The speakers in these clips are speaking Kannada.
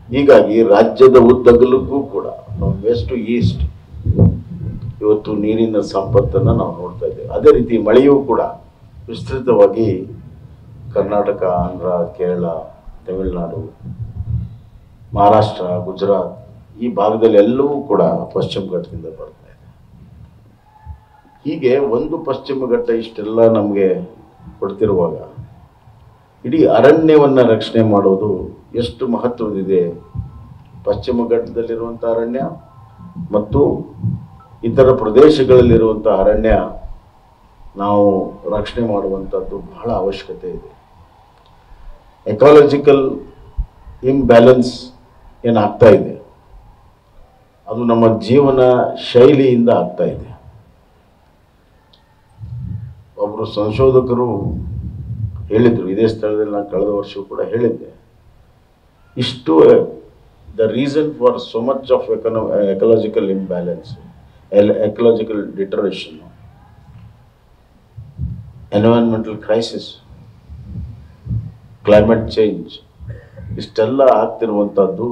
ಹೀಗಾಗಿ ರಾಜ್ಯದ ಉದ್ದಗಲಕ್ಕೂ ಕೂಡ ವೆಸ್ಟ್ ಟು ಈಸ್ಟ್ ಇವತ್ತು ನೀರಿನ ಸಂಪತ್ತನ್ನು ನಾವು ನೋಡ್ತಾ ಇದ್ದೇವೆ ಅದೇ ರೀತಿ ಮಳೆಯೂ ಕೂಡ ವಿಸ್ತೃತವಾಗಿ ಕರ್ನಾಟಕ ಆಂಧ್ರ ಕೇರಳ ತಮಿಳುನಾಡು ಮಹಾರಾಷ್ಟ್ರ ಗುಜರಾತ್ ಈ ಭಾಗದಲ್ಲಿ ಎಲ್ಲವೂ ಕೂಡ ಪಶ್ಚಿಮ ಘಟ್ಟದಿಂದ ಬರ್ತಾ ಇದೆ ಹೀಗೆ ಒಂದು ಪಶ್ಚಿಮ ಘಟ್ಟ ಇಷ್ಟೆಲ್ಲ ನಮಗೆ ಕೊಡ್ತಿರುವಾಗ ಇಡೀ ಅರಣ್ಯವನ್ನು ರಕ್ಷಣೆ ಮಾಡೋದು ಎಷ್ಟು ಮಹತ್ವದಿದೆ ಪಶ್ಚಿಮ ಘಟ್ಟದಲ್ಲಿರುವಂಥ ಅರಣ್ಯ ಮತ್ತು ಇತರ ಪ್ರದೇಶಗಳಲ್ಲಿರುವಂಥ ಅರಣ್ಯ ನಾವು ರಕ್ಷಣೆ ಮಾಡುವಂಥದ್ದು ಬಹಳ ಅವಶ್ಯಕತೆ ಇದೆ ಎಕಾಲಜಿಕಲ್ ಇಂಬ್ಯಾಲೆನ್ಸ್ ಏನಾಗ್ತಾ ಇದೆ ಅದು ನಮ್ಮ ಜೀವನ ಶೈಲಿಯಿಂದ ಆಗ್ತಾ ಇದೆ ಒಬ್ಬರು ಸಂಶೋಧಕರು ಹೇಳಿದರು ಇದೇ ಸ್ಥಳದಲ್ಲಿ ನಾನು ಕಳೆದ ವರ್ಷವೂ ಕೂಡ ಹೇಳಿದ್ದೆ ಇಷ್ಟು the reason for so much of econo ecological imbalance ecological deterioration environmental crisis climate change ಇಷ್ಟೆಲ್ಲ ಆಗ್ತಿರುವಂಥದ್ದು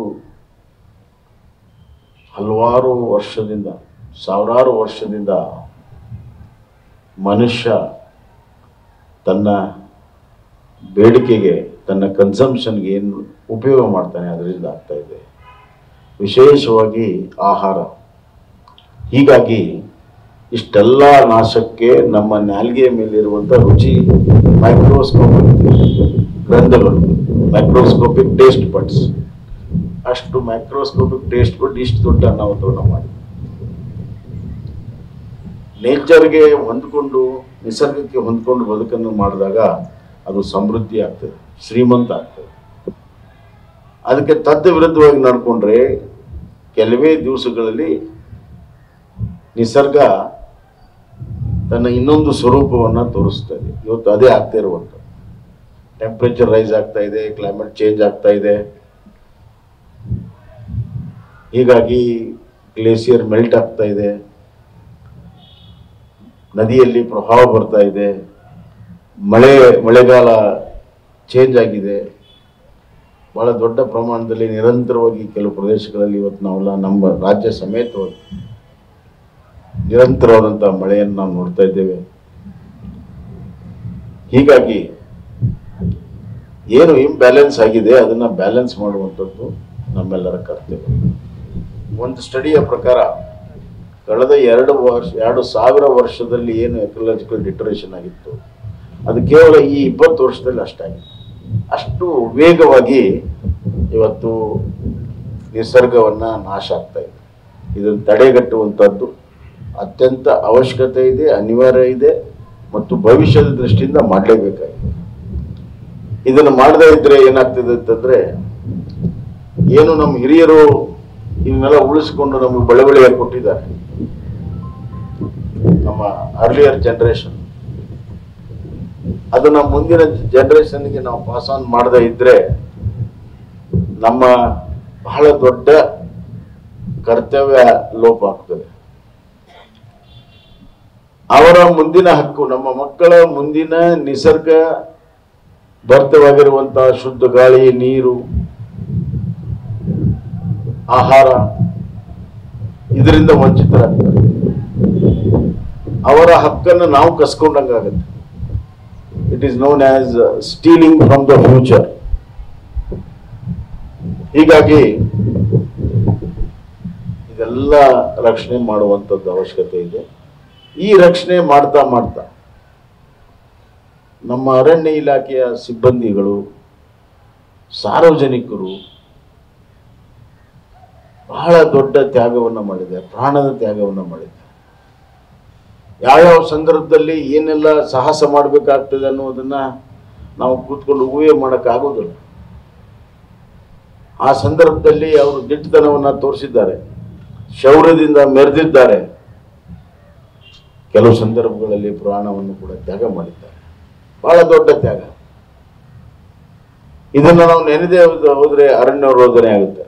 ಹಲವಾರು ವರ್ಷದಿಂದ ಸಾವಿರಾರು ವರ್ಷದಿಂದ ಮನುಷ್ಯ ತನ್ನ ಬೇಡಿಕೆಗೆ ತನ್ನ ಕನ್ಸಂಪ್ಷನ್ಗೆ ಏನು ಉಪಯೋಗ ಮಾಡ್ತಾನೆ ಅದರಿಂದ ಆಗ್ತಾ ಇದೆ ವಿಶೇಷವಾಗಿ ಆಹಾರ ಹೀಗಾಗಿ ಇಷ್ಟೆಲ್ಲ ನಾಶಕ್ಕೆ ನಮ್ಮ ನಾಲಿಗೆಯ ಮೇಲಿರುವಂಥ ರುಚಿ ಮೈಕ್ರೋಸ್ಕೋಪಿಕ್ ಗ್ರಂಥಗಳು ಮೈಕ್ರೋಸ್ಕೋಪಿಕ್ ಟೇಸ್ಟ್ ಬಡ್ಸ್ ಅಷ್ಟು ಮೈಕ್ರೋಸ್ಕೋಪಿಕ್ ಟೇಸ್ಟ್ ಬಡ್ ಇಷ್ಟು ದೊಡ್ಡ ಅನಾಹುತವನ್ನು ಮಾಡಿ ನೇಚರ್ಗೆ ಹೊಂದ್ಕೊಂಡು ನಿಸರ್ಗಕ್ಕೆ ಹೊಂದ್ಕೊಂಡು ಬದುಕನ್ನು ಮಾಡಿದಾಗ ಅದು ಸಮೃದ್ಧಿ ಆಗ್ತದೆ ಶ್ರೀಮಂತ ಆಗ್ತದೆ ಅದಕ್ಕೆ ತದ್ದ ವಿರುದ್ಧವಾಗಿ ನಡ್ಕೊಂಡ್ರೆ ಕೆಲವೇ ದಿವಸಗಳಲ್ಲಿ ನಿಸರ್ಗ ತನ್ನ ಇನ್ನೊಂದು ಸ್ವರೂಪವನ್ನು ತೋರಿಸ್ತದೆ ಇವತ್ತು ಅದೇ ಆಗ್ತಾ ಇರುವಂಥದ್ದು ಟೆಂಪ್ರೇಚರ್ ರೈಸ್ ಆಗ್ತಾ ಇದೆ ಕ್ಲೈಮೇಟ್ ಚೇಂಜ್ ಆಗ್ತಾ ಇದೆ ಹೀಗಾಗಿ ಗ್ಲೇಸಿಯರ್ ಮೆಲ್ಟ್ ಆಗ್ತಾ ಇದೆ ನದಿಯಲ್ಲಿ ಪ್ರವಾಹ ಬರ್ತಾ ಇದೆ ಮಳೆ ಮಳೆಗಾಲ ಚೇಂಜ್ ಆಗಿದೆ ಬಹಳ ದೊಡ್ಡ ಪ್ರಮಾಣದಲ್ಲಿ ನಿರಂತರವಾಗಿ ಕೆಲವು ಪ್ರದೇಶಗಳಲ್ಲಿ ಇವತ್ತು ನಾವೆಲ್ಲ ನಮ್ಮ ರಾಜ್ಯ ಸಮೇತವಾಗಿ ನಿರಂತರವಾದಂಥ ಮಳೆಯನ್ನು ನಾವು ನೋಡ್ತಾ ಇದ್ದೇವೆ ಹೀಗಾಗಿ ಏನು ಇಂಬ್ಯಾಲೆನ್ಸ್ ಆಗಿದೆ ಅದನ್ನು ಬ್ಯಾಲೆನ್ಸ್ ಮಾಡುವಂಥದ್ದು ನಮ್ಮೆಲ್ಲರ ಕರ್ತವ್ಯ ಒಂದು ಸ್ಟಡಿಯ ಪ್ರಕಾರ ಕಳೆದ ಎರಡು ವರ್ಷ ಎರಡು ಸಾವಿರ ವರ್ಷದಲ್ಲಿ ಏನು ಎಕಲಾಜಿಕಲ್ ಡಿಟರೇಷನ್ ಆಗಿತ್ತು ಅದು ಕೇವಲ ಈ ಇಪ್ಪತ್ತು ವರ್ಷದಲ್ಲಿ ಅಷ್ಟಾಗಿದೆ ಅಷ್ಟು ವೇಗವಾಗಿ ಇವತ್ತು ನಿಸರ್ಗವನ್ನು ನಾಶ ಆಗ್ತಾ ಇದೆ ಇದನ್ನು ತಡೆಗಟ್ಟುವಂಥದ್ದು ಅತ್ಯಂತ ಅವಶ್ಯಕತೆ ಇದೆ ಅನಿವಾರ್ಯ ಇದೆ ಮತ್ತು ಭವಿಷ್ಯದ ದೃಷ್ಟಿಯಿಂದ ಮಾಡಲೇಬೇಕಾಗಿದೆ ಇದನ್ನು ಮಾಡದೇ ಇದ್ರೆ ಏನಾಗ್ತದೆ ಅಂತಂದ್ರೆ ಏನು ನಮ್ಮ ಹಿರಿಯರು ಇವನ್ನೆಲ್ಲ ಉಳಿಸ್ಕೊಂಡು ನಮಗೆ ಬಳೆ ಬಳೆಯಾಗಿ ಕೊಟ್ಟಿದ್ದಾರೆ ನಮ್ಮ ಅರ್ಲಿಯರ್ ಜನರೇಷನ್ ಅದನ್ನ ಮುಂದಿನ ಜನರೇಷನ್ಗೆ ನಾವು ಪಾಸ್ ಆನ್ ಮಾಡದೇ ಇದ್ರೆ ನಮ್ಮ ಬಹಳ ದೊಡ್ಡ ಕರ್ತವ್ಯ ಲೋಪ ಆಗ್ತದೆ ಅವರ ಮುಂದಿನ ಹಕ್ಕು ನಮ್ಮ ಮಕ್ಕಳ ಮುಂದಿನ ನಿಸರ್ಗ ಭರಿತವಾಗಿರುವಂತಹ ಶುದ್ಧ ಗಾಳಿ ನೀರು ಆಹಾರ ಇದರಿಂದ ವಂಚಿತರಾಗ್ತಾರೆ ಅವರ ಹಕ್ಕನ್ನು ನಾವು ಕಸ್ಕೊಂಡಂಗಾಗತ್ತೆ it is known as stealing from the future ಹೀಗಾಗಿ ಇದೆಲ್ಲ ರಕ್ಷಣೆ ಮಾಡುವಂಥದ್ದು ಅವಶ್ಯಕತೆ ಇದೆ ಈ ರಕ್ಷಣೆ ಮಾಡ್ತಾ ಮಾಡ್ತಾ ನಮ್ಮ ಅರಣ್ಯ ಇಲಾಖೆಯ ಸಿಬ್ಬಂದಿಗಳು ಸಾರ್ವಜನಿಕರು ಬಹಳ ದೊಡ್ಡ ತ್ಯಾಗವನ್ನು ಮಾಡಿದ್ದಾರೆ ಪ್ರಾಣದ ತ್ಯಾಗವನ್ನು ಮಾಡಿದ್ದಾರೆ ಯಾವ್ಯಾವ ಸಂದರ್ಭದಲ್ಲಿ ಏನೆಲ್ಲ ಸಾಹಸ ಮಾಡಬೇಕಾಗ್ತದೆ ಅನ್ನೋದನ್ನ ನಾವು ಕೂತ್ಕೊಂಡು ಊಹೆ ಮಾಡೋಕ್ಕಾಗೋದಿಲ್ಲ ಆ ಸಂದರ್ಭದಲ್ಲಿ ಅವರು ದಿಟ್ಟತನವನ್ನು ತೋರಿಸಿದ್ದಾರೆ ಶೌರ್ಯದಿಂದ ಮೆರೆದಿದ್ದಾರೆ ಕೆಲವು ಸಂದರ್ಭಗಳಲ್ಲಿ ಪ್ರಾಣವನ್ನು ಕೂಡ ತ್ಯಾಗ ಮಾಡಿದ್ದಾರೆ ಬಹಳ ದೊಡ್ಡ ತ್ಯಾಗ ಇದನ್ನು ನಾವು ನೆನೆದೇ ಹೋದ- ಹೋದ್ರೆ ಅರಣ್ಯ ರೋಧನೆ ಆಗುತ್ತೆ